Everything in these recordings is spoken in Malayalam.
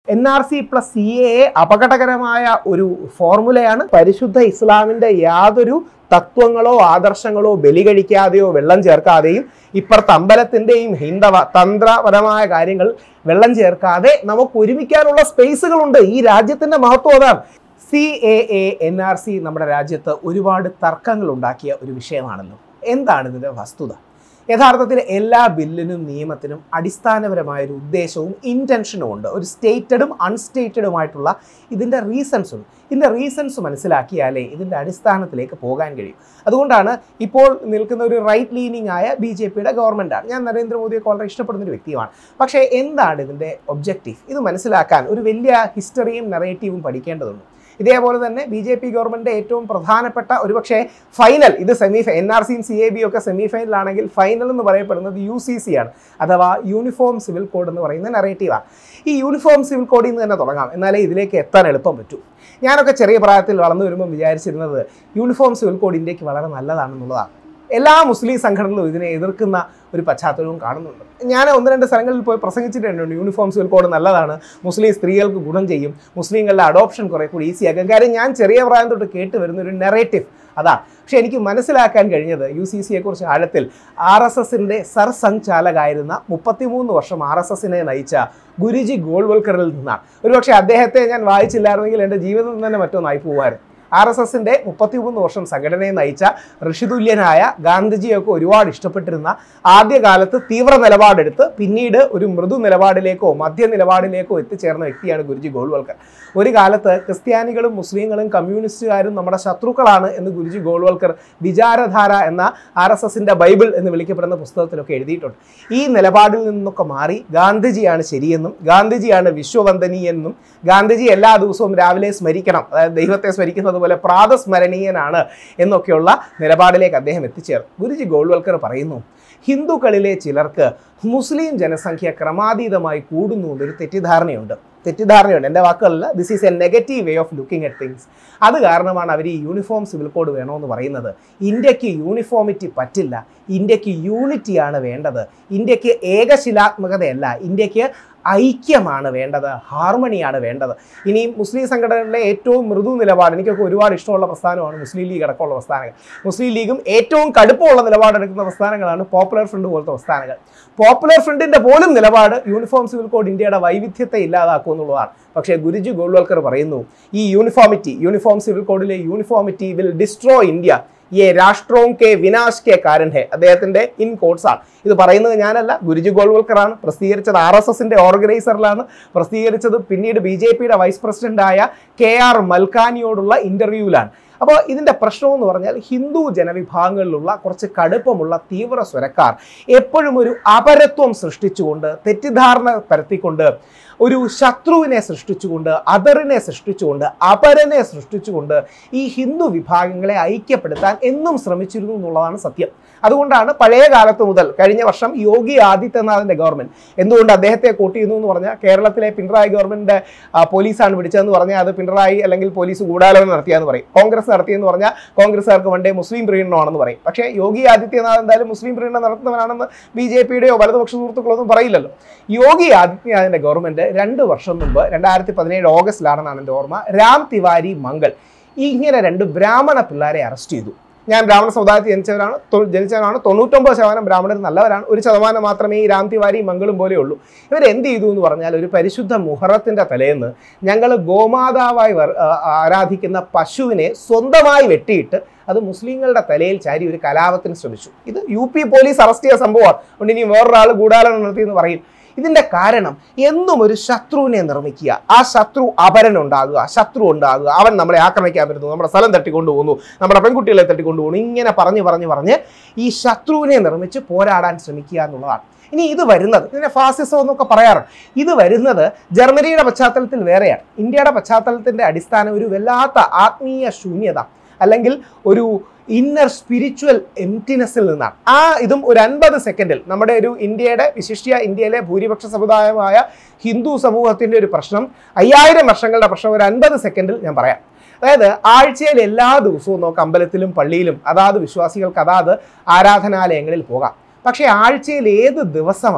N R C plus C A അപകടകരമായ ഒരു ഫോർമുലയാണ് പരിശുദ്ധ ഇസ്ലാമിന്റെ യാതൊരു തത്വങ്ങളോ ആദർശങ്ങളോ ബലി കഴിക്കാതെയോ വെള്ളം ചേർക്കാതെയും ഇപ്പുറത്ത് അമ്പലത്തിന്റെയും ഹൈന്ദവ തന്ത്രപരമായ കാര്യങ്ങൾ വെള്ളം ചേർക്കാതെ നമുക്ക് ഒരുമിക്കാനുള്ള സ്പേസുകളുണ്ട് ഈ രാജ്യത്തിന്റെ മഹത്വം അതാണ് C A A N R C നമ്മുടെ രാജ്യത്ത് ഒരുപാട് തർക്കങ്ങൾ ഉണ്ടാക്കിയ ഒരു വിഷയമാണല്ലോ എന്താണ് ഇതിന്റെ വസ്തുത യഥാർത്ഥത്തിൽ എല്ലാ ബില്ലിനും നിയമത്തിനും അടിസ്ഥാനപരമായ ഒരു ഉദ്ദേശവും ഇൻറ്റൻഷനും ഉണ്ട് ഒരു സ്റ്റേറ്റഡും അൺസ്റ്റേറ്റഡുമായിട്ടുള്ള ഇതിൻ്റെ റീസൺസ് ഉണ്ട് ഇതിൻ്റെ റീസൺസ് മനസ്സിലാക്കിയാലേ ഇതിൻ്റെ അടിസ്ഥാനത്തിലേക്ക് പോകാൻ കഴിയും അതുകൊണ്ടാണ് ഇപ്പോൾ നിൽക്കുന്ന ഒരു റൈറ്റ് ലീനിങ് ആയ ബി ജെ പിയുടെ ഗവൺമെൻറ്റാണ് ഞാൻ നരേന്ദ്രമോദിയെ വളരെ ഇഷ്ടപ്പെടുന്ന ഒരു വ്യക്തിയാണ് പക്ഷേ എന്താണ് ഇതിൻ്റെ ഒബ്ജക്റ്റീവ് ഇത് മനസ്സിലാക്കാൻ ഒരു വലിയ ഹിസ്റ്ററിയും നെറേറ്റീവും പഠിക്കേണ്ടതുണ്ട് ഇതേപോലെ തന്നെ ബി ജെ പി ഗവൺമെൻറ് ഏറ്റവും പ്രധാനപ്പെട്ട ഒരുപക്ഷെ ഫൈനൽ ഇത് സെമി എൻ ആർ സിയും സി എ ബി ഒക്കെ സെമി ഫൈനലാണെങ്കിൽ ഫൈനൽ എന്ന് പറയപ്പെടുന്നത് യു സി സി ആണ് അഥവാ യൂണിഫോം സിവിൽ കോഡ് എന്ന് പറയുന്ന നെറേറ്റീവാണ് ഈ യൂണിഫോം സിവിൽ കോഡിൽ നിന്ന് തന്നെ തുടങ്ങാം എന്നാലേ ഇതിലേക്ക് എത്താൻ എളുപ്പം പറ്റൂ ഞാനൊക്കെ ചെറിയ പ്രായത്തിൽ വളർന്നു വരുമ്പോൾ വിചാരിച്ചിരുന്നത് യൂണിഫോം സിവിൽ കോഡ് ഇന്ത്യക്ക് വളരെ നല്ലതാണെന്നുള്ളതാണ് എല്ലാ മുസ്ലിം സംഘടനകളും ഇതിനെ എതിർക്കുന്ന ഒരു പശ്ചാത്തലവും കാണുന്നുണ്ട് ഞാൻ ഒന്ന് രണ്ട് സ്ഥലങ്ങളിൽ പോയി പ്രസംഗിച്ചിട്ടുണ്ട് യൂണിഫോം സിവിൽ കോഡ് നല്ലതാണ് മുസ്ലിം സ്ത്രീകൾക്ക് ഗുണം ചെയ്യും മുസ്ലിങ്ങളുടെ അഡോപ്ഷൻ കുറെ കൂടി ഈസിയാക്കും കാര്യം ഞാൻ ചെറിയ പ്രായം തൊട്ട് കേട്ട് വരുന്ന ഒരു നെറേറ്റീവ് അതാ പക്ഷെ എനിക്ക് മനസ്സിലാക്കാൻ കഴിഞ്ഞത് യു സി സിയെ കുറിച്ച് ആഴത്തിൽ ആർ എസ് എസിൻ്റെ സർസംഘാലകായിരുന്ന മുപ്പത്തിമൂന്ന് വർഷം ആർ എസ് എസിനെ നയിച്ച ഗുരുജി ഗോൾവൽക്കറിൽ നിന്നാണ് ഒരുപക്ഷെ അദ്ദേഹത്തെ ഞാൻ വായിച്ചില്ലായിരുന്നെങ്കിൽ എൻ്റെ ജീവിതം തന്നെ മറ്റൊന്നായി പോകുമായിരുന്നു ആർ എസ് എസിൻ്റെ മുപ്പത്തിമൂന്ന് വർഷം സംഘടനയെ നയിച്ച ഋഷിതുല്യനായ ഗാന്ധിജിയൊക്കെ ഒരുപാട് ഇഷ്ടപ്പെട്ടിരുന്ന ആദ്യകാലത്ത് തീവ്ര നിലപാടെടുത്ത് പിന്നീട് ഒരു മൃദു നിലപാടിലേക്കോ മധ്യ നിലപാടിലേക്കോ എത്തിച്ചേർന്ന വ്യക്തിയാണ് ഗുരുജി ഗോൾവൽക്കർ ഒരു കാലത്ത് ക്രിസ്ത്യാനികളും മുസ്ലിങ്ങളും കമ്മ്യൂണിസ്റ്റുകാരും നമ്മുടെ ശത്രുക്കളാണ് എന്ന് ഗുരുജി ഗോൾവൽക്കർ വിചാരധാര എന്ന ആർ എസ് എസിൻ്റെ ബൈബിൾ എന്ന് വിളിക്കപ്പെടുന്ന പുസ്തകത്തിലൊക്കെ എഴുതിയിട്ടുണ്ട് ഈ നിലപാടിൽ നിന്നൊക്കെ മാറി ഗാന്ധിജിയാണ് ശരിയെന്നും ഗാന്ധിജിയാണ് വിശ്വവന്ദനീയെന്നും ഗാന്ധിജി എല്ലാ ദിവസവും രാവിലെ സ്മരിക്കണം അതായത് ദൈവത്തെ സ്മരിക്കുന്നത് പോലെ പ്രാതസ്മരണീയനാണ് എന്നൊക്കെയുള്ള നിലപാടിലേക്ക് അദ്ദേഹം എത്തിച്ചേർന്നു ഗുരുജി ഗോൾവൽക്കർ പറയുന്നു ഹിന്ദുക്കളിലെ ചിലർക്ക് മുസ്ലിം ജനസംഖ്യ ക്രമാതീതമായി കൂടുന്നു എന്നൊരു തെറ്റിദ്ധാരണയുണ്ട് തെറ്റിദ്ധാരണയുണ്ട് എൻ്റെ വാക്കുകളിൽ this is a negative way of looking at things അത് കാരണമാണ് അവർ ഈ യൂണിഫോം സിവിൽ കോഡ് വേണമെന്ന് പറയുന്നത് ഇന്ത്യക്ക് യൂണിഫോമിറ്റി പറ്റില്ല ഇന്ത്യക്ക് യൂണിറ്റിയാണ് വേണ്ടത് ഇന്ത്യക്ക് ഏകശിലാത്മകതയല്ല ഇന്ത്യക്ക് ഐക്യമാണ് വേണ്ടത് ഹാർമണിയാണ് വേണ്ടത് ഇനി മുസ്ലിം സംഘടനകളിലെ ഏറ്റവും മൃദു നിലപാട് എനിക്കൊക്കെ ഒരുപാട് ഇഷ്ടമുള്ള പ്രസ്ഥാനമാണ് മുസ്ലിം ലീഗ് അടക്കമുള്ള പ്രസ്ഥാനങ്ങൾ മുസ്ലിം ലീഗും ഏറ്റവും കടുപ്പമുള്ള നിലപാടെടുക്കുന്ന പ്രസ്ഥാനങ്ങളാണ് പോപ്പുലർ ഫ്രണ്ട് പോലത്തെ പ്രസ്ഥാനങ്ങൾ പോപ്പുലർ ഫ്രണ്ടിന്റെ പോലും നിലപാട് യൂണിഫോം സിവിൽ കോഡ് ഇന്ത്യയുടെ വൈവിധ്യത്തെ ഇല്ലാതാക്കും എന്നുള്ളതാണ് പക്ഷേ ഗുരുജി ഗോൾവൽക്കർ പറയുന്നു ഈ യൂണിഫോമിറ്റി യൂണിഫോം സിവിൽ കോഡിലെ യൂണിഫോമിറ്റി വിൽ ഡിസ്ട്രോ ഇന്ത്യ യെ രാഷ്ട്രവും കെ വിനാശ് കെ കാരൻ ഹെ അദ്ദേഹത്തിന്റെ ഇൻ കോട്സ് ആണ് ഇത് പറയുന്നത് ഞാനല്ല ഗുരുജി ഗോൾവൽക്കറാണ് പ്രസിദ്ധീകരിച്ചത് ആർ എസ് എസിന്റെ ഓർഗനൈസറിലാണ് പ്രസിദ്ധീകരിച്ചത് പിന്നീട് ബി ജെ പിയുടെ വൈസ് പ്രസിഡന്റായ കെ ആർ മൽക്കാനിയോടുള്ള ഇന്റർവ്യൂവിലാണ് അപ്പോൾ ഇതിൻ്റെ പ്രശ്നം എന്ന് പറഞ്ഞാൽ ഹിന്ദു ജനവിഭാഗങ്ങളിലുള്ള കുറച്ച് കടുപ്പമുള്ള തീവ്ര സ്വരക്കാർ എപ്പോഴും ഒരു അപരത്വം സൃഷ്ടിച്ചുകൊണ്ട് തെറ്റിദ്ധാരണ പരത്തിക്കൊണ്ട് ഒരു ശത്രുവിനെ സൃഷ്ടിച്ചുകൊണ്ട് അതറിനെ സൃഷ്ടിച്ചുകൊണ്ട് അപരനെ സൃഷ്ടിച്ചുകൊണ്ട് ഈ ഹിന്ദു വിഭാഗങ്ങളെ ഐക്യപ്പെടുത്താൻ എന്നും ശ്രമിച്ചിരുന്നു എന്നുള്ളതാണ് സത്യം അതുകൊണ്ടാണ് പഴയ കാലത്ത് മുതൽ കഴിഞ്ഞ വർഷം യോഗി ആദിത്യനാഥിന്റെ ഗവൺമെന്റ് എന്തുകൊണ്ട് അദ്ദേഹത്തെ കോട്ട് ചെയ്യുന്നു എന്ന് പറഞ്ഞാൽ കേരളത്തിലെ പിണറായി ഗവൺമെന്റിന്റെ ആ, പോലീസാണ് പിടിച്ചതെന്ന് പറഞ്ഞാൽ അത് പിണറായി അല്ലെങ്കിൽ പോലീസ് ഗൂഢാലോചന നടത്തിയെന്ന് പറയും കോൺഗ്രസ് നടത്തിയെന്ന് പറഞ്ഞാൽ കോൺഗ്രസ്സുകാർക്ക് വണ്ടേ മുസ്ലിം പ്രീണനമാണെന്ന് പറയും പക്ഷേ യോഗി ആദിത്യനാഥ് എന്തായാലും മുസ്ലിം പ്രീണനം നടത്തുന്നവനാണെന്ന് ബി ജെ പിയുടെയോ വലതുപക്ഷ സുഹൃത്തുക്കളൊന്നും പറയില്ലല്ലോ യോഗി ആദിത്യനാഥിന്റെ ഗവൺമെന്റ് രണ്ട് വർഷം മുമ്പ് രണ്ടായിരത്തി പതിനേഴ് ഓഗസ്റ്റിലാണെന്നാണ് എൻ്റെ ഓർമ്മ രാം തിവാരി മംഗൾ ഇങ്ങനെ രണ്ട് ബ്രാഹ്മണ പിള്ളേരെ അറസ്റ്റ് ചെയ്തു ഞാൻ ബ്രാഹ്മണ സമുദായത്തിൽ ജനിച്ചവരാണ് തൊ- ജനിച്ചവരാണ് തൊണ്ണൂറ്റൊമ്പത് ശതമാനം ബ്രാഹ്മണർ നല്ലവരാണ് ഒരു ശതമാനം മാത്രമേ ഈ രാം തിവാരി മംഗളും പോലെയുള്ളൂ ഇവർ എന്ത് ചെയ്തു എന്ന് പറഞ്ഞാൽ ഒരു പരിശുദ്ധ മുഹറത്തിന്റെ തലേന്ന് ഞങ്ങൾ ഗോമാതാവായി വർ- ആ, ആരാധിക്കുന്ന പശുവിനെ സ്വന്തമായി വെട്ടിയിട്ട് അത് മുസ്ലിങ്ങളുടെ തലയിൽ ചാരി ഒരു കലാപത്തിന് ശ്രമിച്ചു ഇത് യു പി പോലീസ് അറസ്റ്റ് ചെയ്ത സംഭവമാണ് അതുകൊണ്ട് ഇനി വേറൊരാൾ ഗൂഢാലോചന നടത്തി എന്ന് പറയും ഇതിന്റെ കാരണം എന്നും ഒരു ശത്രുവിനെ നിർമ്മിക്കുക ആ ശത്രു അപരനുണ്ടാകുക ശത്രു ഉണ്ടാകുക അവൻ നമ്മളെ ആക്രമിക്കാൻ വരുന്നു നമ്മുടെ സ്ഥലം തട്ടിക്കൊണ്ടു പോകുന്നു നമ്മുടെ പെൺകുട്ടികളെ തട്ടിക്കൊണ്ടു പോകുന്നു ഇങ്ങനെ പറഞ്ഞ് പറഞ്ഞ് പറഞ്ഞ് ഈ ശത്രുവിനെ നിർമ്മിച്ച് പോരാടാൻ ശ്രമിക്കുക എന്നുള്ളതാണ് ഇനി ഇത് വരുന്നത് ഇതിനെ ഫാസിസം എന്നൊക്കെ പറയാറുണ്ട് ഇത് വരുന്നത് ജർമ്മനിയുടെ പശ്ചാത്തലത്തിൽ വേറെയാണ് ഇന്ത്യയുടെ പശ്ചാത്തലത്തിന്റെ അടിസ്ഥാനം ഒരു വല്ലാത്ത ആത്മീയ ശൂന്യത അല്ലെങ്കിൽ ഒരു ഇന്നർ സ്പിരിച്വൽ എംറ്റിനെസ്സിൽ നിന്നാണ് ആ ഇതും ഒരു അൻപത് സെക്കൻഡിൽ നമ്മുടെ ഒരു ഇന്ത്യയുടെ വിശിഷ്യ ഇന്ത്യയിലെ ഭൂരിപക്ഷ സമുദായമായ ഹിന്ദു സമൂഹത്തിന്റെ ഒരു പ്രശ്നം അയ്യായിരം വർഷങ്ങളുടെ പ്രശ്നം ഒരു അൻപത് സെക്കൻഡിൽ ഞാൻ പറയാം അതായത് ആഴ്ചയിൽ എല്ലാ ദിവസവും നമുക്ക് അമ്പലത്തിലും പള്ളിയിലും അതാത് വിശ്വാസികൾക്ക് അതാത് ആരാധനാലയങ്ങളിൽ പോകാം പക്ഷേ ആഴ്ചയിൽ ഏത് ദിവസമാണ്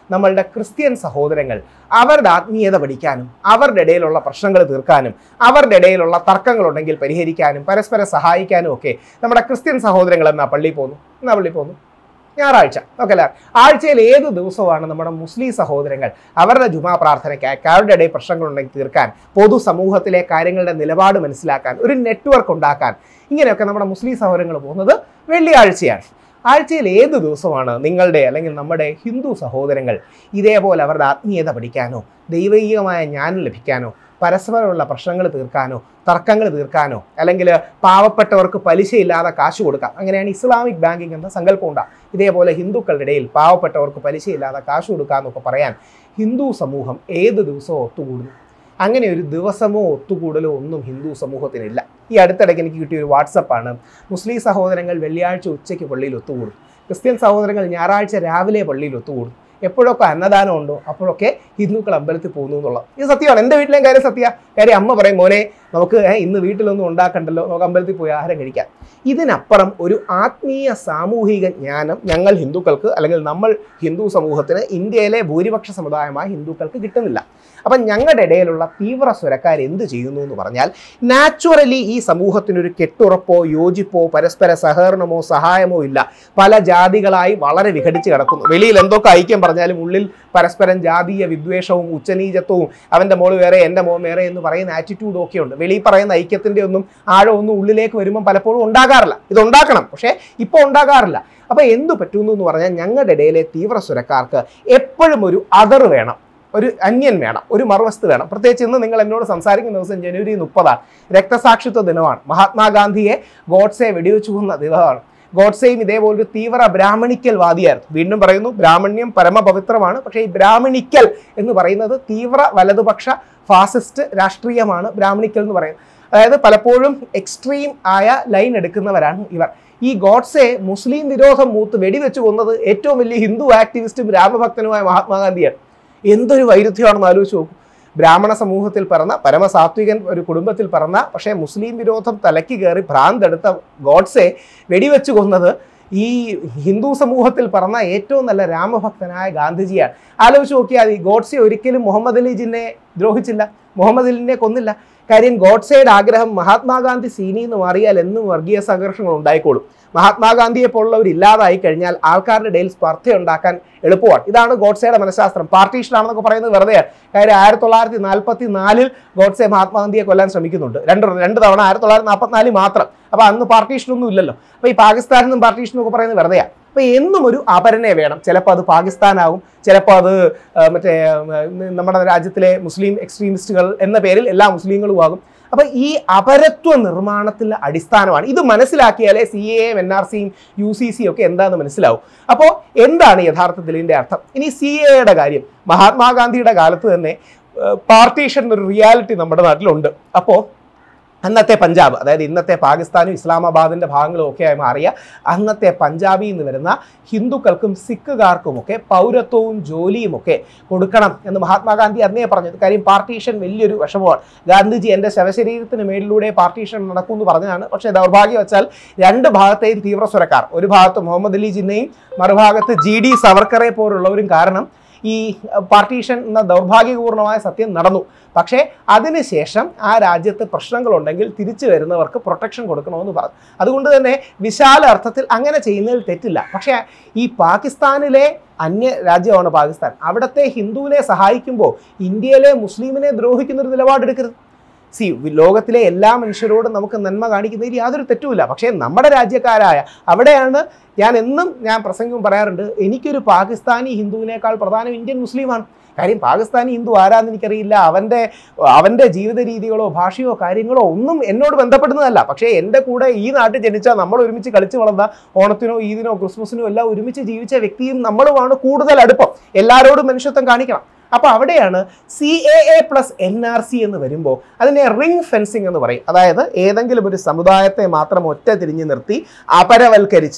നമ്മളുടെ ക്രിസ്ത്യൻ സഹോദരങ്ങൾ അവരുടെ ആത്മീയത പഠിക്കാനും അവരുടെ ഇടയിലുള്ള പ്രശ്നങ്ങൾ തീർക്കാനും അവരുടെ ഇടയിലുള്ള തർക്കങ്ങളുണ്ടെങ്കിൽ പരിഹരിക്കാനും പരസ്പരം സഹായിക്കാനും ഒക്കെ നമ്മുടെ ക്രിസ്ത്യൻ സഹോദരങ്ങൾ എന്നാ പള്ളിയിൽ പോകുന്നു എന്നാ പള്ളിയിൽ പോകുന്നു ഞായറാഴ്ച ഓക്കെ അല്ലേ ആഴ്ചയിൽ ഏത് ദിവസമാണ് നമ്മുടെ മുസ്ലിം സഹോദരങ്ങൾ അവരുടെ ജുമാ പ്രാർത്ഥനയ്ക്കായി അവരുടെ ഇടയിൽ പ്രശ്നങ്ങളുണ്ടെങ്കിൽ തീർക്കാൻ പൊതുസമൂഹത്തിലെ കാര്യങ്ങളുടെ നിലപാട് മനസ്സിലാക്കാൻ ഒരു നെറ്റ്വർക്ക് ഉണ്ടാക്കാൻ ഇങ്ങനെയൊക്കെ നമ്മുടെ മുസ്ലിം സഹോദരങ്ങൾ പോകുന്നത് വെള്ളിയാഴ്ചയാണ് ആഴ്ചയിൽ ഏത് ദിവസമാണ് നിങ്ങളുടെ അല്ലെങ്കിൽ നമ്മുടെ ഹിന്ദു സഹോദരങ്ങൾ ഇതേപോലെ അവരുടെ ആത്മീയത പഠിക്കാനോ ദൈവികമായ ജ്ഞാനം ലഭിക്കാനോ പരസ്പരമുള്ള പ്രശ്നങ്ങൾ തീർക്കാനോ തർക്കങ്ങൾ തീർക്കാനോ അല്ലെങ്കിൽ പാവപ്പെട്ടവർക്ക് പലിശയില്ലാതെ കാശ് കൊടുക്കാം അങ്ങനെയാണ് ഇസ്ലാമിക് ബാങ്കിങ് എന്ന സങ്കല്പം ഉണ്ടാകും ഇതേപോലെ ഹിന്ദുക്കളുടെ ഇടയിൽ പാവപ്പെട്ടവർക്ക് പലിശയില്ലാതെ കാശ് കൊടുക്കാമെന്നൊക്കെ പറയാൻ ഹിന്ദു സമൂഹം ഏത് ദിവസവും ഒത്തുകൂടുന്നു അങ്ങനെ ഒരു ദിവസമോ ഒത്തുകൂടലോ ഒന്നും ഹിന്ദു സമൂഹത്തിനില്ല ഈ അടുത്തിടയ്ക്ക് എനിക്ക് കിട്ടിയ ഒരു വാട്സപ്പാണ് മുസ്ലിം സഹോദരങ്ങൾ വെള്ളിയാഴ്ച ഉച്ചയ്ക്ക് പള്ളിയിൽ ഒത്തുകൂടും ക്രിസ്ത്യൻ സഹോദരങ്ങൾ ഞായറാഴ്ച രാവിലെ പള്ളിയിൽ ഒത്തുകൂടും എപ്പോഴൊക്കെ അന്നദാനം ഉണ്ടോ അപ്പോഴൊക്കെ ഹിന്ദുക്കൾ അമ്പലത്തിൽ പോകുന്നു എന്നുള്ളത് ഇത് സത്യമാണ് എൻ്റെ വീട്ടിലെയും കാര്യം സത്യ കാര്യം അമ്മ പറയും മോനെ നമുക്ക് ഏ, ഇന്ന് വീട്ടിലൊന്നും ഉണ്ടാക്കണ്ടല്ലോ നമുക്ക് അമ്പലത്തിൽ പോയി ആഹാരം കഴിക്കാം ഇതിനപ്പുറം ഒരു ആത്മീയ സാമൂഹിക ജ്ഞാനം ഞങ്ങൾ ഹിന്ദുക്കൾക്ക് അല്ലെങ്കിൽ നമ്മൾ ഹിന്ദു സമൂഹത്തിന് ഇന്ത്യയിലെ ഭൂരിപക്ഷ സമുദായമായ ഹിന്ദുക്കൾക്ക് കിട്ടുന്നില്ല അപ്പം ഞങ്ങളുടെ ഇടയിലുള്ള തീവ്ര സ്വരക്കാർ എന്ത് ചെയ്യുന്നു എന്ന് പറഞ്ഞാൽ നാച്ചുറലി ഈ സമൂഹത്തിനൊരു കെട്ടുറപ്പോ യോജിപ്പോ പരസ്പര സഹകരണമോ സഹായമോ ഇല്ല പല ജാതികളായി വളരെ വിഘടിച്ച് കിടക്കുന്നു വെളിയിൽ എന്തൊക്കെ ഐക്യം പറഞ്ഞാലും ഉള്ളിൽ പരസ്പരം ജാതീയ വിദ്വേഷവും ഉച്ചനീചത്വവും അവൻ്റെ മോള് വേറെ എൻ്റെ മോൻ വേറെ എന്ന് പറയുന്ന ആറ്റിറ്റ്യൂഡും ഒക്കെ ഉണ്ട് വെളിയിൽ പറയുന്ന ഐക്യത്തിൻ്റെ ഒന്നും ആഴമൊന്നും ഉള്ളിലേക്ക് വരുമ്പോൾ പലപ്പോഴും ഉണ്ടാകാറില്ല ഇത് ഉണ്ടാക്കണം പക്ഷേ ഇപ്പോൾ ഉണ്ടാകാറില്ല അപ്പോൾ എന്തു പറ്റുന്നു എന്ന് പറഞ്ഞാൽ ഞങ്ങളുടെ ഇടയിലെ തീവ്ര സ്വരക്കാർക്ക് എപ്പോഴും ഒരു അതർ വേണം ഒരു അന്യൻ വേണം ഒരു മറുവസ്തു വേണം പ്രത്യേകിച്ച് ഇന്ന് നിങ്ങൾ എന്നോട് സംസാരിക്കുന്ന ദിവസം ജനുവരി മുപ്പതാണ് രക്തസാക്ഷിത്വ ദിനമാണ് മഹാത്മാഗാന്ധിയെ ഗോഡ്സെ വെടിവെച്ചു കൊന്ന ദിനമാണ് ഗോഡ്സെയും ഇതേപോലൊരു തീവ്ര ബ്രാഹ്മണിക്കൽ വാദിയായിരുന്നു വീണ്ടും പറയുന്നു ബ്രാഹ്മണ്യം പരമപവിത്രമാണ് പക്ഷേ ഈ ബ്രാഹ്മണിക്കൽ എന്ന് പറയുന്നത് തീവ്ര വലതുപക്ഷ ഫാസിസ്റ്റ് രാഷ്ട്രീയമാണ് ബ്രാഹ്മണിക്കൽ എന്ന് പറയുന്നത് അതായത് പലപ്പോഴും എക്സ്ട്രീം ആയ ലൈൻ എടുക്കുന്നവരാണ് ഇവർ ഈ ഗോഡ്സെ മുസ്ലിം വിരോധം മൂത്ത് വെടിവെച്ച് കൊന്നത് ഏറ്റവും വലിയ ഹിന്ദു ആക്ടിവിസ്റ്റും രാമഭക്തനുമായ മഹാത്മാഗാന്ധിയാണ് എന്തൊരു വൈരുദ്ധ്യമാണെന്ന് ആലോചിച്ച് നോക്കൂ ബ്രാഹ്മണ സമൂഹത്തിൽ പിറന്ന പരമസാത്വികൻ ഒരു കുടുംബത്തിൽ പിറന്ന പക്ഷേ മുസ്ലിം വിരോധം തലയ്ക്ക് കയറി ഭ്രാന്തെടുത്ത ഗോഡ്സെ വെടിവെച്ച് കൊന്നത് ഈ ഹിന്ദു സമൂഹത്തിൽ പിറന്ന ഏറ്റവും നല്ല രാമഭക്തനായ ഗാന്ധിജിയാണ് ആലോചിച്ച് നോക്കിയാൽ ഈ ഗോഡ്സെ ഒരിക്കലും മുഹമ്മദ് അലി ജിന്നെ ദ്രോഹിച്ചില്ല മുഹമ്മദ് അലിനെ കൊന്നില്ല കാര്യം ഗോഡ്സെയുടെ ആഗ്രഹം മഹാത്മാഗാന്ധി സീനി എന്ന് മാറിയാൽ എന്നും വർഗീയ സംഘർഷങ്ങൾ ഉണ്ടായിക്കോളും മഹാത്മാഗാന്ധിയെ പോലുള്ളവർ ഇല്ലാതായി കഴിഞ്ഞാൽ ആൾക്കാരുടെ ഇടയിൽ സ്പർദ്ധ ഉണ്ടാക്കാൻ എളുപ്പമാണ് ഇതാണ് ഗോഡ്സെയുടെ മനഃശാസ്ത്രം പാർട്ടീഷനാണെന്നൊക്കെ പറയുന്നത് വെറുതെയാണ് കാര്യം ആയിരത്തി തൊള്ളായിരത്തി നാൽപ്പത്തി നാലിൽ ഗോഡ്സെ മഹാത്മാഗാന്ധിയെ കൊല്ലാൻ ശ്രമിക്കുന്നുണ്ട് രണ്ട് രണ്ട് തവണ ആയിരത്തി തൊള്ളായിരത്തി നാൽപ്പത്തിനാലിൽ മാത്രം അപ്പോൾ അന്ന് പാർട്ടീഷനൊന്നും ഇല്ലല്ലോ അപ്പോൾ ഈ പാകിസ്ഥാനെന്നും പാർട്ടീഷനും ഒക്കെ പറയുന്നത് വെറുതെയാണ് അപ്പോൾ എന്നും ഒരു അപരനെ വേണം ചിലപ്പോൾ അത് പാകിസ്ഥാനാവും ചിലപ്പോൾ അത് ആ, മറ്റേ ആ, നമ്മുടെ രാജ്യത്തിലെ മുസ്ലിം എക്സ്ട്രീമിസ്റ്റുകൾ എന്ന പേരിൽ എല്ലാ മുസ്ലിങ്ങളും ആകും അപ്പോൾ ഈ അപരത്വ നിർമ്മാണത്തിൻ്റെ അടിസ്ഥാനമാണ് ഇത് മനസ്സിലാക്കിയാലേ സി എയും എൻ ആർ സിയും യു സി സി ഒക്കെ എന്താണെന്ന് മനസ്സിലാവും അപ്പോൾ എന്താണ് യഥാർത്ഥത്തിൽ ഇതിൻ്റെ അർത്ഥം ഇനി സി എയുടെ കാര്യം മഹാത്മാഗാന്ധിയുടെ കാലത്ത് തന്നെ പാർട്ടീഷൻ എന്നൊരു റിയാലിറ്റി നമ്മുടെ നാട്ടിലുണ്ട് അപ്പോൾ അന്നത്തെ പഞ്ചാബ് അതായത് ഇന്നത്തെ പാകിസ്ഥാനും ഇസ്ലാമാബാദിൻ്റെ ഭാഗങ്ങളും ഒക്കെ ആയി മാറിയ അന്നത്തെ പഞ്ചാബിൽ നിന്ന് വരുന്ന ഹിന്ദുക്കൾക്കും സിഖുകാർക്കുമൊക്കെ പൗരത്വവും ജോലിയും ഒക്കെ കൊടുക്കണം എന്ന് മഹാത്മാഗാന്ധി അന്നേ പറഞ്ഞത് കാര്യം പാർട്ടീഷൻ വലിയൊരു വിഷമമാണ് ഗാന്ധിജി എൻ്റെ ശവശരീരത്തിന് മേലിലൂടെ പാർട്ടീഷൻ നടക്കും എന്ന് പറഞ്ഞതാണ് പക്ഷേ ദൗർഭാഗ്യവശാൽ രണ്ട് ഭാഗത്തെയും തീവ്ര സ്വരക്കാർ ഒരു ഭാഗത്ത് മുഹമ്മദ് അലി ജിന്നയും മറുഭാഗത്ത് ജി ഡി സവർക്കറെ പോലുള്ളവരും കാരണം ഈ പാർട്ടീഷൻ എന്ന ദൗർഭാഗ്യപൂർണമായ സത്യം നടന്നു പക്ഷേ അതിനുശേഷം ആ രാജ്യത്ത് പ്രശ്നങ്ങളുണ്ടെങ്കിൽ തിരിച്ചു വരുന്നവർക്ക് പ്രൊട്ടക്ഷൻ കൊടുക്കണമെന്ന് പറഞ്ഞു അതുകൊണ്ട് തന്നെ വിശാല അർത്ഥത്തിൽ അങ്ങനെ ചെയ്യുന്നതിൽ തെറ്റില്ല പക്ഷേ ഈ പാകിസ്ഥാനിലെ അന്യ രാജ്യമാണ് പാകിസ്ഥാൻ അവിടുത്തെ ഹിന്ദുവിനെ സഹായിക്കുമ്പോൾ ഇന്ത്യയിലെ മുസ്ലിമിനെ ദ്രോഹിക്കുന്ന ഒരു നിലപാടെടുക്കരുത് സി ലോകത്തിലെ എല്ലാ മനുഷ്യരോടും നമുക്ക് നന്മ കാണിക്കുന്നതിൽ യാതൊരു തെറ്റുമില്ല പക്ഷേ നമ്മുടെ രാജ്യക്കാരായ അവിടെയാണ് ഞാൻ എന്നും ഞാൻ പ്രസംഗം പറയാറുണ്ട് എനിക്കൊരു പാകിസ്ഥാനി ഹിന്ദുവിനേക്കാൾ പ്രധാനം ഇന്ത്യൻ മുസ്ലിമാണ് കാര്യം പാകിസ്ഥാനി ഹിന്ദു ആരാന്ന് എനിക്കറിയില്ല അവൻ്റെ അവൻ്റെ ജീവിത രീതികളോ ഭാഷയോ കാര്യങ്ങളോ ഒന്നും എന്നോട് ബന്ധപ്പെടുന്നതല്ല പക്ഷേ എൻ്റെ കൂടെ ഈ നാട്ടിൽ ജനിച്ച നമ്മൾ ഒരുമിച്ച് കളിച്ച് വളർന്ന ഓണത്തിനോ ഈദിനോ ക്രിസ്മസിനോ എല്ലാം ഒരുമിച്ച് ജീവിച്ച വ്യക്തിയും നമ്മളുമാണ് കൂടുതൽ അടുപ്പം എല്ലാവരോടും മനുഷ്യത്വം കാണിക്കണം അപ്പോൾ അവിടെയാണ് C A A plus N R C എന്ന് വരുമ്പോൾ അതിനെ റിംഗ് ഫെൻസിങ് എന്ന് പറയും അതായത് ഏതെങ്കിലും ഒരു സമുദായത്തെ മാത്രം ഒറ്റ തിരിഞ്ഞ് നിർത്തി അപരവൽക്കരിച്ച്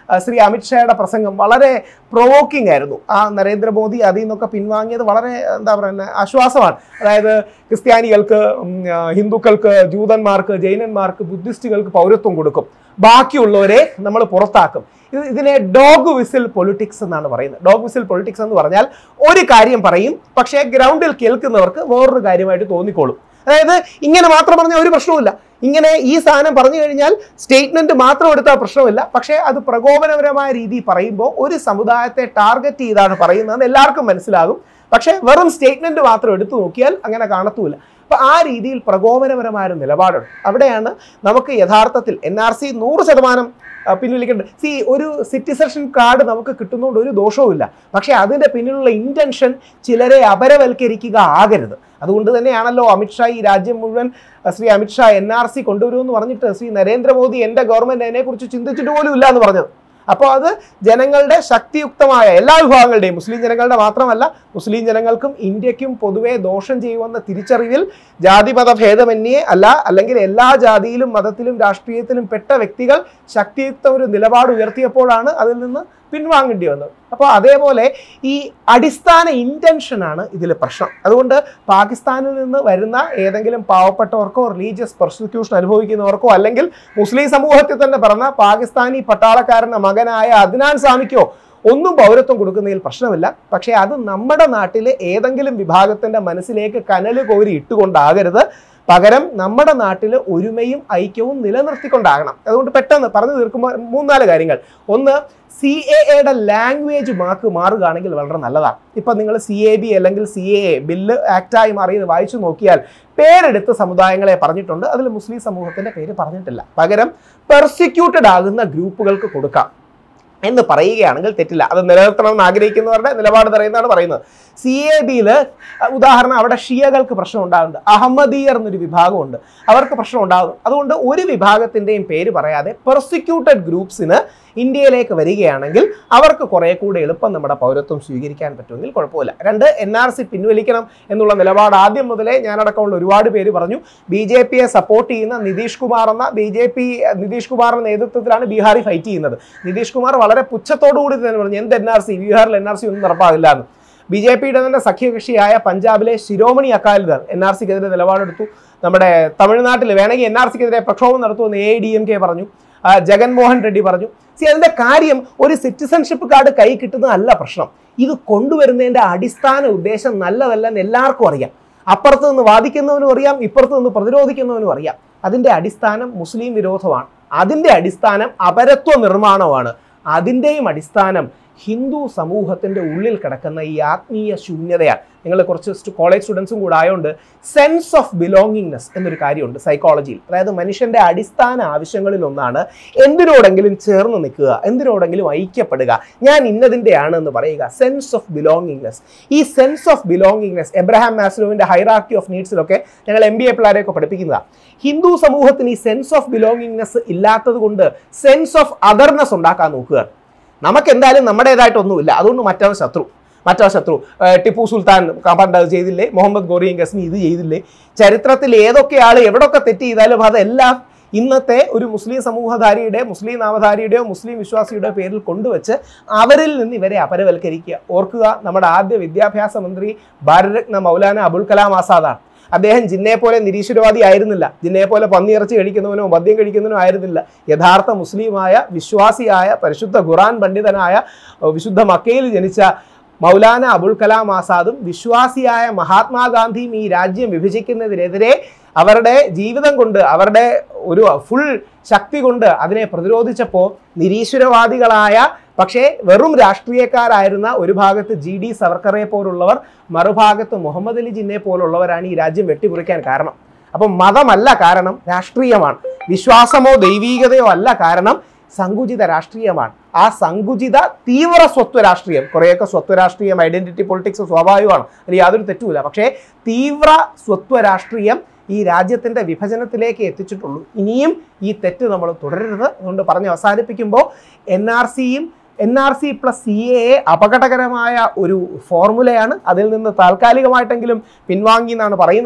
ആ, ശ്രീ അമിത്ഷായുടെ പ്രസംഗം വളരെ പ്രൊവോക്കിംഗ് ആയിരുന്നു ആ നരേന്ദ്രമോദി അതിൽ നിന്നൊക്കെ പിൻവാങ്ങിയത് വളരെ എന്താ പറയുക ആശ്വാസമാണ് അതായത് ക്രിസ്ത്യാനികൾക്ക് ഉം, ആ, ഹിന്ദുക്കൾക്ക് ജൂതന്മാർക്ക് ജൈനന്മാർക്ക് ബുദ്ധിസ്റ്റുകൾക്ക് പൗരത്വം കൊടുക്കും ബാക്കിയുള്ളവരെ നമ്മൾ പുറത്താക്കും ഇത് ഇതിനെ ഡോഗ് വിസിൽ പൊളിറ്റിക്സ് എന്നാണ് പറയുന്നത് ഡോഗ് വിസിൽ പൊളിറ്റിക്സ് എന്ന് പറഞ്ഞാൽ ഒരു കാര്യം പറയും പക്ഷേ ഗ്രൗണ്ടിൽ കേൾക്കുന്നവർക്ക് വേറൊരു കാര്യമായിട്ട് തോന്നിക്കോളും അതായത് ഇങ്ങനെ മാത്രം പറഞ്ഞാൽ ഒരു പ്രശ്നവുമില്ല ഇങ്ങനെ ഈ സാധനം പറഞ്ഞു കഴിഞ്ഞാൽ സ്റ്റേറ്റ്മെന്റ് മാത്രം എടുത്താൽ പ്രശ്നമില്ല പക്ഷേ അത് പ്രകോപനപരമായ രീതിയിൽ പറയുമ്പോൾ ഒരു സമുദായത്തെ ടാർഗറ്റ് ചെയ്താണ് പറയുന്നതെന്ന് എല്ലാവർക്കും മനസ്സിലാകും പക്ഷേ വെറും സ്റ്റേറ്റ്മെന്റ് മാത്രം എടുത്തു നോക്കിയാൽ അങ്ങനെ കാണത്തുമില്ല അപ്പൊ ആ രീതിയിൽ പ്രകോപനപരമായ ഒരു നിലപാടുണ്ട് അവിടെയാണ് നമുക്ക് യഥാർത്ഥത്തിൽ എൻ ആർ സി നൂറ് ശതമാനം ആ, പിൻവലിക്കേണ്ടത് സി ഒരു സിറ്റിസൺഷിപ്പ് കാർഡ് നമുക്ക് കിട്ടുന്നതുകൊണ്ട് ഒരു ദോഷവുമില്ല പക്ഷേ അതിന്റെ പിന്നിലുള്ള ഇന്റൻഷൻ ചിലരെ അപരവൽക്കരിക്കുക ആകരുത് അതുകൊണ്ട് തന്നെയാണല്ലോ അമിത്ഷാ ഈ രാജ്യം മുഴുവൻ ആ, Shri Amit Shah N R C കൊണ്ടുവരുമെന്ന് പറഞ്ഞിട്ട് ശ്രീ നരേന്ദ്രമോദി എൻ്റെ ഗവൺമെന്റ് അതിനെക്കുറിച്ച് ചിന്തിച്ചിട്ട് പോലും ഇല്ല എന്ന് പറഞ്ഞത് അപ്പോൾ അത് ജനങ്ങളുടെ ശക്തിയുക്തമായ എല്ലാ വിഭാഗങ്ങളുടെയും മുസ്ലിം ജനങ്ങളുടെ മാത്രമല്ല മുസ്ലിം ജനങ്ങൾക്കും ഇന്ത്യക്കും പൊതുവെ ദോഷം ചെയ്യുമെന്ന തിരിച്ചറിവിൽ ജാതിമത ഭേദമന്യേ അല്ല അല്ലെങ്കിൽ എല്ലാ ജാതിയിലും മതത്തിലും രാഷ്ട്രീയത്തിലും പെട്ട വ്യക്തികൾ ശക്തിയുക്ത ഒരു നിലപാട് ഉയർത്തിയപ്പോഴാണ് അതിൽ നിന്ന് പിൻവാങ്ങേണ്ടി വന്നത് അപ്പോൾ അതേപോലെ ഈ അടിസ്ഥാന ഇൻറ്റൻഷനാണ് ഇതിൽ പ്രശ്നം അതുകൊണ്ട് പാകിസ്ഥാനിൽ നിന്ന് വരുന്ന ഏതെങ്കിലും പാവപ്പെട്ടവർക്കോ റിലീജിയസ് പെർസിക്യൂഷൻ അനുഭവിക്കുന്നവർക്കോ അല്ലെങ്കിൽ മുസ്ലിം സമൂഹത്തിൽ തന്നെ പറഞ്ഞ പാകിസ്ഥാനി പട്ടാളക്കാരൻ്റെ മകനായ അദ്നാൻ സ്വാമിക്കോ ഒന്നും പൗരത്വം കൊടുക്കുന്നതിൽ പ്രശ്നമില്ല പക്ഷേ അത് നമ്മുടെ നാട്ടിലെ ഏതെങ്കിലും വിഭാഗത്തിന്റെ മനസ്സിലേക്ക് കനല് കോരി ഇട്ടുകൊണ്ടാകരുത് പകരം നമ്മുടെ നാട്ടിൽ ഒരുമയും ഐക്യവും നിലനിർത്തിക്കൊണ്ടാകണം അതുകൊണ്ട് പെട്ടെന്ന് പറഞ്ഞു തീർക്കുമ്പോൾ മൂന്നാല് കാര്യങ്ങൾ ഒന്ന് സി എ എയുടെ ലാംഗ്വേജ് മാർക്ക് മാറുകയാണെങ്കിൽ വളരെ നല്ലതാണ് ഇപ്പം നിങ്ങൾ സി എ ബി അല്ലെങ്കിൽ സി എ എ ബില്ല് ആക്റ്റായി മാറിയത് വായിച്ചു നോക്കിയാൽ പേരെടുത്ത സമുദായങ്ങളെ പറഞ്ഞിട്ടുണ്ട് അതിൽ മുസ്ലിം സമൂഹത്തിന്റെ പേര് പറഞ്ഞിട്ടില്ല പകരം പെർസിക്യൂട്ടഡ് ആകുന്ന ഗ്രൂപ്പുകൾക്ക് കൊടുക്കാം എന്ന് പറയുകയാണെങ്കിൽ തെറ്റില്ല അത് നിലനിർത്തണമെന്ന് ആഗ്രഹിക്കുന്നവരുടെ നിലപാട് പറയുന്നതാണ് പറയുന്നത് സി എ ബിയിൽ ഉദാഹരണം അവിടെ ഷിയകൾക്ക് പ്രശ്നം ഉണ്ടാകുന്നുണ്ട് അഹമ്മദീയർ എന്നൊരു വിഭാഗമുണ്ട് അവർക്ക് പ്രശ്നം ഉണ്ടാകുന്നു അതുകൊണ്ട് ഒരു വിഭാഗത്തിൻ്റെയും പേര് പറയാതെ പെർസിക്യൂട്ടഡ് ഗ്രൂപ്പ്സിന് ഇന്ത്യയിലേക്ക് വരികയാണെങ്കിൽ അവർക്ക് കുറെ കൂടെ എളുപ്പം നമ്മുടെ പൗരത്വം സ്വീകരിക്കാൻ പറ്റുമെങ്കിൽ കുഴപ്പമില്ല രണ്ട് എൻ ആർ സി പിൻവലിക്കണം എന്നുള്ള നിലപാട് ആദ്യം മുതലേ ഞാനടക്കമുള്ള ഒരുപാട് പേര് പറഞ്ഞു ബി ജെ പിയെ സപ്പോർട്ട് ചെയ്യുന്ന നിതീഷ് കുമാർ എന്ന ബി ജെ പി നിതീഷ് കുമാറിന്റെ നേതൃത്വത്തിലാണ് ബീഹാറിൽ ഫൈറ്റ് ചെയ്യുന്നത് നിതീഷ് കുമാർ വളരെ പുച്ഛത്തോടു കൂടി തന്നെ പറഞ്ഞു എന്ത് എൻ ആർ സി ബീഹാറിൽ എൻ ആർ സി ഒന്നും നടപ്പാകില്ല എന്ന് ബി ജെ പിയുടെ തന്നെ സഖ്യകക്ഷിയായ പഞ്ചാബിലെ ശിരോമണി അകാലിദൾ എൻ ആർ സിക്കെതിരെ നിലപാടെടുത്തു നമ്മുടെ തമിഴ്നാട്ടിൽ വേണമെങ്കിൽ എൻ ആർ സിക്കെതിരെ പ്രക്ഷോഭം നടത്തുമെന്ന് എ ഡി എം കെ പറഞ്ഞു ആ, ജഗൻമോഹൻ റെഡ്ഡി പറഞ്ഞു സി അതിന്റെ കാര്യം ഒരു സിറ്റിസൺഷിപ്പ് കാർഡ് കൈ കിട്ടുന്നതല്ല പ്രശ്നം ഇത് കൊണ്ടുവരുന്നതിന്റെ അടിസ്ഥാന ഉദ്ദേശം നല്ലതല്ലെന്ന് എല്ലാവർക്കും അറിയാം അപ്പുറത്ത് നിന്ന് വാദിക്കുന്നവനും അറിയാം ഇപ്പുറത്ത് നിന്ന് പ്രതിരോധിക്കുന്നവനും അറിയാം അതിന്റെ അടിസ്ഥാനം മുസ്ലിം വിരോധമാണ് അതിന്റെ അടിസ്ഥാനം അപരത്വ നിർമ്മാണമാണ് അതിൻ്റെയും അടിസ്ഥാനം ഹിന്ദു സമൂഹത്തിന്റെ ഉള്ളിൽ കിടക്കുന്ന ഈ ആത്മീയ ശൂന്യതയാണ് നിങ്ങൾ കുറച്ച് കോളേജ് സ്റ്റുഡൻസും കൂടെ ആയതുകൊണ്ട് സെൻസ് ഓഫ് ബിലോങ്ങിങ്നെസ് എന്നൊരു കാര്യമുണ്ട് സൈക്കോളജിയിൽ അതായത് മനുഷ്യന്റെ അടിസ്ഥാന ആവശ്യങ്ങളിൽ ഒന്നാണ് എന്തിനോടെങ്കിലും ചേർന്ന് നിൽക്കുക എന്തിനോടെങ്കിലും ഐക്യപ്പെടുക ഞാൻ ഇന്നതിൻ്റെയാണ് എന്ന് പറയുക സെൻസ് ഓഫ് ബിലോങ്ങിങ്നെസ് ഈ സെൻസ് ഓഫ് ബിലോങ്ങിങ്നെസ് എബ്രഹാം മാസ്ലോവിന്റെ ഹൈറാർക്കി ഓഫ് നീഡ്സിലൊക്കെ ഞങ്ങൾ എം ബി എ പിള്ളേരെയൊക്കെ പഠിപ്പിക്കുന്നതാണ് ഹിന്ദു സമൂഹത്തിന് ഈ സെൻസ് ഓഫ് ബിലോങ്ങിങ്നെസ് ഇല്ലാത്തത് കൊണ്ട് സെൻസ് ഓഫ് അതർനെസ് ഉണ്ടാക്കാൻ നോക്കുക നമുക്ക് എന്തായാലും നമ്മുടേതായിട്ടൊന്നുമില്ല അതുകൊണ്ട് മറ്റവൻ ശത്രു മറ്റവൻ ശത്രു ഏർ ടിപ്പു സുൽത്താൻ പണ്ട് അത് ചെയ്തില്ലേ മുഹമ്മദ് ഗോറിയും ഗസ്നി ഇത് ചെയ്തില്ലേ ചരിത്രത്തിൽ ഏതൊക്കെ ആൾ എവിടൊക്കെ തെറ്റ് ചെയ്താലും അതെല്ലാം ഇന്നത്തെ ഒരു മുസ്ലിം സമൂഹധാരിയുടെ മുസ്ലിം നാമധാരിയുടെയോ മുസ്ലിം വിശ്വാസിയുടെ പേരിൽ കൊണ്ടുവച്ച് അവരിൽ നിന്ന് ഇവരെ അപരവൽക്കരിക്കുക ഓർക്കുക നമ്മുടെ ആദ്യ വിദ്യാഭ്യാസ മന്ത്രി ഭാരതരത്ന മൗലാന അബുൽ കലാം ആസാദാണ് അദ്ദേഹം ജിന്നെ പോലെ നിരീശ്വരവാദി ആയിരുന്നില്ല ജിന്നെ പോലെ പന്നിയിറച്ചി കഴിക്കുന്നവനോ മദ്യം കഴിക്കുന്നവനോ ആയിരുന്നില്ല യഥാർത്ഥ മുസ്ലിമായ വിശ്വാസിയായ പരിശുദ്ധ ഖുറാൻ പണ്ഡിതനായ ഏർ വിശുദ്ധ മക്കയിൽ ജനിച്ച മൗലാന അബുൽ കലാം ആസാദും വിശ്വാസിയായ മഹാത്മാഗാന്ധിയും ഈ രാജ്യം വിഭജിക്കുന്നതിനെതിരെ അവരുടെ ജീവിതം കൊണ്ട് അവരുടെ ഒരു ഫുൾ ശക്തി കൊണ്ട് അതിനെ പ്രതിരോധിച്ചപ്പോൾ നിരീശ്വരവാദികളായ പക്ഷേ വെറും രാഷ്ട്രീയക്കാരായിരുന്ന ഒരു ഭാഗത്ത് ജി ഡി സവർക്കറെ പോലുള്ളവർ മറുഭാഗത്ത് മുഹമ്മദ് അലി ജിന്നെ പോലുള്ളവരാണ് ഈ രാജ്യം വെട്ടിക്കുറിക്കാൻ കാരണം അപ്പം മതമല്ല കാരണം രാഷ്ട്രീയമാണ് വിശ്വാസമോ ദൈവീകതയോ അല്ല കാരണം സങ്കുചിത രാഷ്ട്രീയമാണ് ആ സങ്കുചിത തീവ്ര സ്വത്വ രാഷ്ട്രീയം കുറേയൊക്കെ സ്വത്വ രാഷ്ട്രീയം ഐഡന്റിറ്റി പൊളിറ്റിക്സ് സ്വാഭാവികമാണ് അതിൽ യാതൊരു തെറ്റുമില്ല പക്ഷേ തീവ്ര സ്വത്വ രാഷ്ട്രീയം ഈ രാജ്യത്തിന്റെ വിഭജനത്തിലേക്ക് എത്തിച്ചിട്ടുള്ളൂ ഇനിയും ഈ തെറ്റ് നമ്മൾ തുടരരുത് അതുകൊണ്ട് പറഞ്ഞ് അവസാനിപ്പിക്കുമ്പോൾ എൻ ആർ സിയും N R C plus C A അപകടകരമായ ഒരു ഫോർമുലയാണ് അതിൽ നിന്ന് താൽക്കാലികമായിട്ടെങ്കിലും പിൻവാങ്ങി എന്നാണ് പറയുന്നത്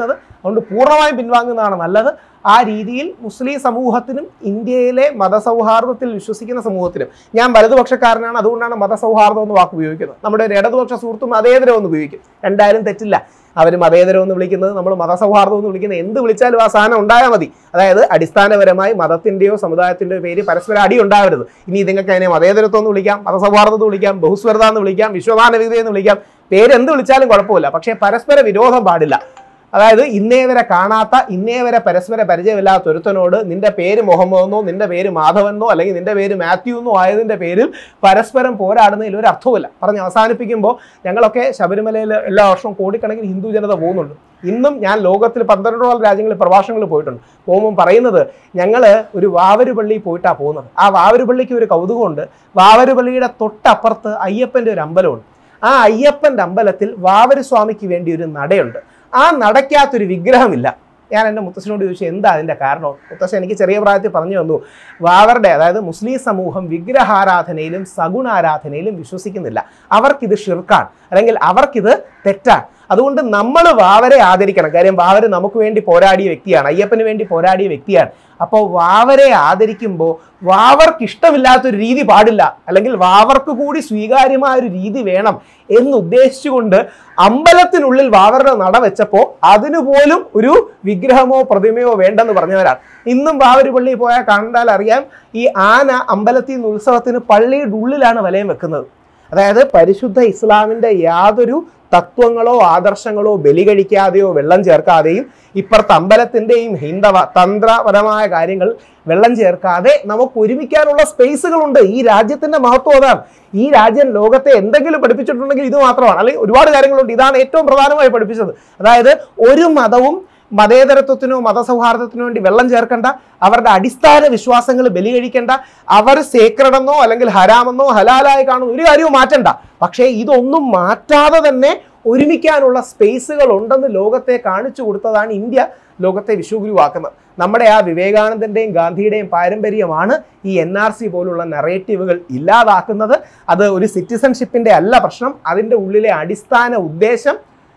അതുകൊണ്ട് പൂർണ്ണമായും പിൻവാങ്ങുന്നതാണ് നല്ലത് ആ രീതിയിൽ മുസ്ലിം സമൂഹത്തിനും ഇന്ത്യയിലെ മതസൗഹാർദ്ദത്തിൽ വിശ്വസിക്കുന്ന സമൂഹത്തിനും ഞാൻ വലതുപക്ഷക്കാരനാണ് അതുകൊണ്ടാണ് മതസൗഹാർദ്ദം എന്ന് വാക്ക് ഉപയോഗിക്കുന്നത് നമ്മുടെ ഒരു ഇടതുപക്ഷ സുഹൃത്തും മതേതരം എന്ന് ഉപയോഗിക്കും രണ്ടായാലും തെറ്റില്ല അവർ മതേതരം എന്ന് വിളിക്കുന്നത് നമ്മൾ മതസൗഹാർദ്ദം എന്ന് വിളിക്കുന്നത് എന്ത് വിളിച്ചാലും ആ സാധനം ഉണ്ടായാൽ മതി അതായത് അടിസ്ഥാനപരമായി മതത്തിൻ്റെയോ സമുദായത്തിൻ്റെയോ പേര് പരസ്പരം അടി ഉണ്ടാവരുത് ഇനി നിങ്ങൾക്ക് അതിനെ മതേതരത്വം എന്ന് വിളിക്കാം മതസൗഹാർദ്ദം എന്ന് വിളിക്കാം ബഹുസ്വരത എന്ന് വിളിക്കാം വിശ്വമാനവികത എന്ന് വിളിക്കാം പേര് എന്ത് വിളിച്ചാലും കുഴപ്പമില്ല പക്ഷേ പരസ്പര വിരോധം പാടില്ല അതായത് ഇന്നേ വരെ കാണാത്ത ഇന്നേ വരെ പരസ്പര പരിചയമില്ലാത്ത ഒരുത്തനോട് നിന്റെ പേര് മുഹമ്മദെന്നോ നിന്റെ പേര് മാധവനെന്നോ അല്ലെങ്കിൽ നിന്റെ പേര് മാത്യു എന്നോ ആയതിന്റെ പേരിൽ പരസ്പരം പോരാടുന്നതിൽ ഒരു അർത്ഥവുമില്ല പറഞ്ഞ് അവസാനിപ്പിക്കുമ്പോൾ ഞങ്ങളൊക്കെ ശബരിമലയിൽ എല്ലാ വർഷവും കോടിക്കണക്കിന് ഹിന്ദു ജനത പോകുന്നുണ്ട് ഇന്നും ഞാൻ ലോകത്തിൽ പന്ത്രണ്ടോളം രാജ്യങ്ങളിൽ പ്രഭാഷണങ്ങളിൽ പോയിട്ടുണ്ട് പോകുമ്പോൾ പറയുന്നത് ഞങ്ങൾ ഒരു വാവരുപള്ളി പോയിട്ടാണ് പോകുന്നത് ആ വാവരുപള്ളിക്ക് ഒരു കൗതുകമുണ്ട് വാവരുപള്ളിയുടെ തൊട്ടപ്പുറത്ത് അയ്യപ്പൻ്റെ ഒരു അമ്പലമുണ്ട് ആ അയ്യപ്പൻ്റെ അമ്പലത്തിൽ വാവരു സ്വാമിക്ക് വേണ്ടി ഒരു നടയുണ്ട് ആ നടയ്ക്കകത്തൊരു വിഗ്രഹമില്ല ഞാൻ എൻ്റെ മുത്തശ്ശനോട് ചോദിച്ചു എന്താ അതിൻ്റെ കാരണം മുത്തശ്ശൻ എനിക്ക് ചെറിയ പ്രായത്തിൽ പറഞ്ഞു തന്നു വാവരുടെ അതായത് മുസ്ലിം സമൂഹം വിഗ്രഹാരാധനയിലും സഗുണാരാധനയിലും വിശ്വസിക്കുന്നില്ല അവർക്കിത് ഷിർക്കാണ് അല്ലെങ്കിൽ അവർക്കിത് തെറ്റാണ് അതുകൊണ്ട് നമ്മൾ വാവരെ ആദരിക്കണം കാര്യം വാവര് നമുക്ക് വേണ്ടി പോരാടിയ വ്യക്തിയാണ് അയ്യപ്പന് വേണ്ടി പോരാടിയ വ്യക്തിയാണ് അപ്പോൾ വാവരെ ആദരിക്കുമ്പോൾ വാവർക്ക് ഇഷ്ടമില്ലാത്തൊരു രീതി പാടില്ല അല്ലെങ്കിൽ വാവർക്ക് കൂടി സ്വീകാര്യമായ ഒരു രീതി വേണം എന്ന് ഉദ്ദേശിച്ചുകൊണ്ട് അമ്പലത്തിനുള്ളിൽ വാവരുടെ നട വെച്ചപ്പോൾ അതിനു പോലും ഒരു വിഗ്രഹമോ പ്രതിമയോ വേണ്ടെന്ന് പറഞ്ഞവരാണ് ഇന്നും വാവര് പള്ളിയിൽ പോയാൽ കണ്ടാൽ അറിയാം ഈ ആന അമ്പലത്തിൽ നിന്ന് ഉത്സവത്തിന് പള്ളിയുടെ ഉള്ളിലാണ് വലയം വെക്കുന്നത് അതായത് പരിശുദ്ധ ഇസ്ലാമിന്റെ യാതൊരു തത്വങ്ങളോ ആദർശങ്ങളോ ബലി കഴിക്കാതെയോ വെള്ളം ചേർക്കാതെയും ഇപ്പുറത്തെ അമ്പലത്തിന്റെയും ഹൈന്ദവ തന്ത്രപരമായ കാര്യങ്ങൾ വെള്ളം ചേർക്കാതെ നമുക്ക് ഒരുമിക്കാനുള്ള സ്പേസുകളുണ്ട് ഈ രാജ്യത്തിന്റെ മഹത്വം അതാണ് ഈ രാജ്യം ലോകത്തെ എന്തെങ്കിലും പഠിപ്പിച്ചിട്ടുണ്ടെങ്കിൽ ഇത് മാത്രമാണ് അല്ലെങ്കിൽ ഒരുപാട് കാര്യങ്ങളുണ്ട് ഇതാണ് ഏറ്റവും പ്രധാനമായി പഠിപ്പിച്ചത് അതായത് ഒരു മതവും മതേതരത്വത്തിനോ മതസൗഹാർദ്ദത്തിനോ വേണ്ടി വെള്ളം ചേർക്കണ്ട അവരുടെ അടിസ്ഥാന വിശ്വാസങ്ങൾ ബലി കഴിക്കണ്ട അവർ സേക്രടെന്നോ അല്ലെങ്കിൽ ഹരാമെന്നോ ഹലാലായി കാണുന്ന ഒരു കാര്യവും മാറ്റണ്ട പക്ഷേ ഇതൊന്നും മാറ്റാതെ തന്നെ ഒരുമിക്കാനുള്ള സ്പേസുകൾ ഉണ്ടെന്ന് ലോകത്തെ കാണിച്ചു കൊടുത്തതാണ് ഇന്ത്യ ലോകത്തെ വിശ്വഗുരുവാക്കുന്നത് നമ്മുടെ ആ വിവേകാനന്ദന്റെയും ഗാന്ധിയുടെയും പാരമ്പര്യമാണ് ഈ എൻ ആർ സി പോലുള്ള നെറേറ്റീവുകൾ ഇല്ലാതാക്കുന്നത് അത് ഒരു സിറ്റിസൺഷിപ്പിന്റെ അല്ല പ്രശ്നം അതിൻ്റെ ഉള്ളിലെ അടിസ്ഥാന ഉദ്ദേശം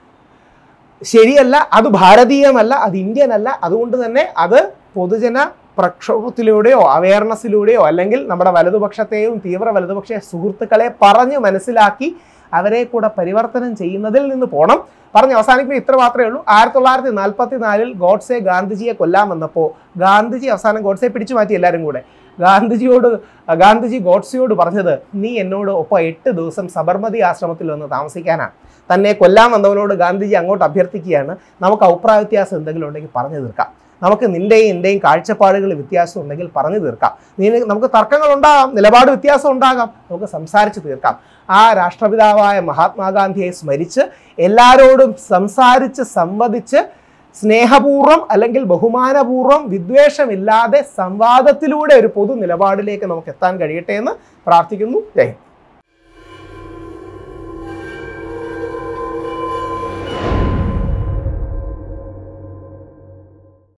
ശരിയല്ല അത് ഭാരതീയമല്ല അത് ഇന്ത്യൻ അല്ല അതുകൊണ്ട് തന്നെ അത് പൊതുജന പ്രക്ഷോഭത്തിലൂടെയോ അവയർനെസ്സിലൂടെയോ അല്ലെങ്കിൽ നമ്മുടെ വലതുപക്ഷത്തെയും തീവ്ര വലതുപക്ഷ സുഹൃത്തുക്കളെ പറഞ്ഞ് മനസ്സിലാക്കി അവരെ കൂടെ പരിവർത്തനം ചെയ്യുന്നതിൽ നിന്ന് പോകണം പറഞ്ഞ് അവസാനിക്കുമ്പോൾ ഇത്ര മാത്രമേ ഉള്ളൂ ആയിരത്തി തൊള്ളായിരത്തി നാൽപ്പത്തി നാലിൽ ഗോഡ്സെ ഗാന്ധിജിയെ കൊല്ലാൻ വന്നപ്പോൾ ഗാന്ധിജി അവസാനം ഗോഡ്സെ പിടിച്ചു മാറ്റി എല്ലാവരും കൂടെ ഗാന്ധിജിയോട് ഗാന്ധിജി ഗോഡ്സെയോട് പറഞ്ഞത് നീ എന്നോട് ഒപ്പം എട്ട് ദിവസം സബർമതി ആശ്രമത്തിൽ വന്ന് താമസിക്കാനാണ് തന്നെ കൊല്ലാൻ വന്നവനോട് ഗാന്ധിജി അങ്ങോട്ട് അഭ്യർത്ഥിക്കുകയാണ് നമുക്ക് അഭിപ്രായ വ്യത്യാസം എന്തെങ്കിലും ഉണ്ടെങ്കിൽ പറഞ്ഞു തീർക്കാം നമുക്ക് നിന്റെയും എൻ്റെയും കാഴ്ചപ്പാടുകൾ വ്യത്യാസം ഉണ്ടെങ്കിൽ പറഞ്ഞു തീർക്കാം നീ നമുക്ക് തർക്കങ്ങൾ ഉണ്ടാകാം നിലപാട് വ്യത്യാസം ഉണ്ടാകാം നമുക്ക് സംസാരിച്ച് തീർക്കാം ആ രാഷ്ട്രപിതാവായ മഹാത്മാഗാന്ധിയെ സ്മരിച്ച് എല്ലാവരോടും സംസാരിച്ച് സംവദിച്ച് സ്നേഹപൂർവ്വം അല്ലെങ്കിൽ ബഹുമാനപൂർവ്വം വിദ്വേഷമില്ലാതെ സംവാദത്തിലൂടെ ഒരു പൊതു നിലപാടിലേക്ക് നമുക്ക് എത്താൻ കഴിയട്ടെ എന്ന് പ്രാർത്ഥിക്കുന്നു ജയ് ഹിന്ദ്